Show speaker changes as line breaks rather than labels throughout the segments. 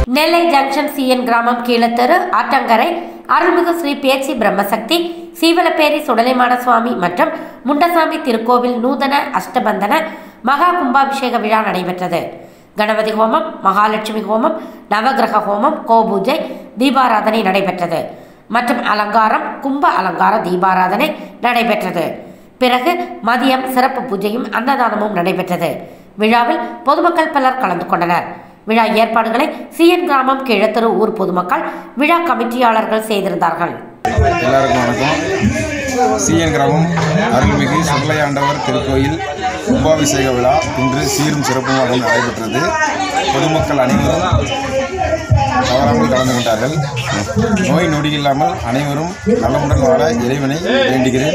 நெல்லை junction CN கிராமம் கீழத்தெரு ஆற்றங்கரை அருள்மிகு ஸ்ரீ பேச்சி பிரம்மசக்தி சீவலப்பேரி சுடலைமான சுவாமி மற்றும் முண்டசாமி திருக்கோவில் நூதன அஷ்டபந்தன மகா கும்பாபிஷேக விழா நடைபெற்றது கணபதி ஹோமம் மகாலட்சுமி ஹோமம் நவகிரக ஹோமம் கோபூஜை தீபாராதனை நடைபெற்றது மற்றும் அலங்காரம் கும்ப அலங்கார தீபாராதனை நடைபெற்றது பிறகு மதியம் சிறப்பு பூஜையும் அன்னதானமும் நடைபெற்றது விழாவில் பொதுமக்கள் பலர் கலந்து கொண்டனர் விழா ஏற்பாடுகளை சிஎன் கிராமம் கிழத்தெரு ஊர் பொதுமக்கள் விழா கமிட்டியாளர்கள் செய்திருந்தார்கள்
எல்லாருக்கும் வணக்கம் சிஎன் கிராமம் அருள்மிகு சுடலையாண்டவர் திருக்கோயில் கும்பாபிஷேக விழா இன்று சீரும் சிறப்புமாக நடைபெற்றது பொதுமக்கள் அனைவரும் தவறாமல் கலந்து கொண்டார்கள் நோய் நொடி இல்லாமல் அனைவரும் நலமுடன் வாழ இறைவனை வேண்டுகிறேன்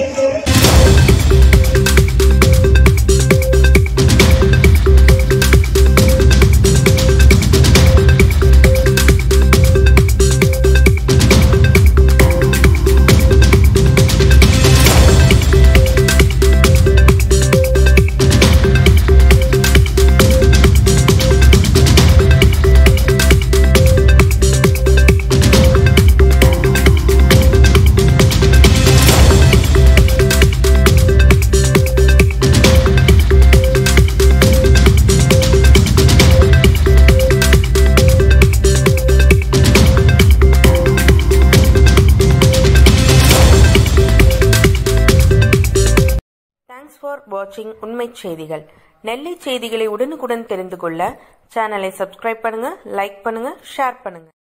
தேங்க்ஸ் ஃபார் வாட்சிங் உண்மை செய்திகள் நெல்லை செய்திகளை உடனுக்குடன் தெரிந்து கொள்ள சேனலை சப்ஸ்கிரைப் பண்ணுங்க லைக் பண்ணுங்க ஷேர் பண்ணுங்க